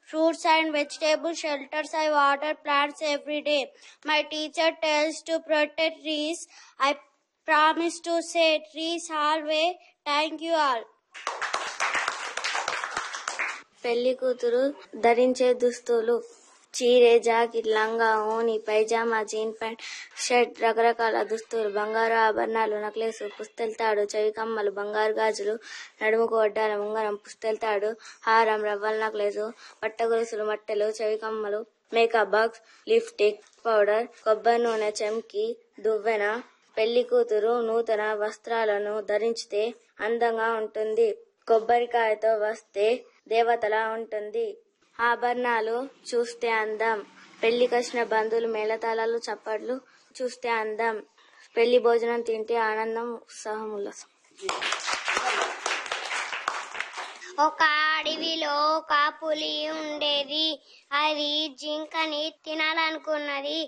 fruits and vegetables, shelters. I water plants every day. My teacher tells to protect trees. I promise to say trees always. Thank you all. పెళ్లి కూతురు ధరించే దుస్తులు చీరె jacket లంగా ఓని pyjama jean pant shirt రకరకాల దుస్తులు బంగారు ఆభరణాలు నక్లెస్ పుస్తెలతాడు చెవి కమ్మలు బంగారు గాజులు నడుముకు వడ్డాల ఉంగరం పుస్తెలతాడు హారం రవ్వల నక్లెస్ పట్ట గొలుసులు మట్టెలు చెవి కమ్మలు మేకప్ బాక్స్ లిప్స్టిక్ పౌడర్ కొబ్బరి నూనె చెంకి దువ్వెన పెళ్లి కూతురు నూతన వస్త్రాలను ధరించితే అందంగా ఉంటుంది కొబ్బరికాయతో వస్తే దేవతలా ఉంటుంది ఆభరణాలు చూస్తే అందం పెళ్లికొచ్చిన బంధువులు మేళతాళాలు చప్పట్లు చూస్తే అందం పెళ్లి భోజనం తింటే ఆనందం ఉత్సాహం ఉల్లాసం ఒక అడవిలో ఒక పులి ఉండేది అది జింకని తినాలనుకున్నది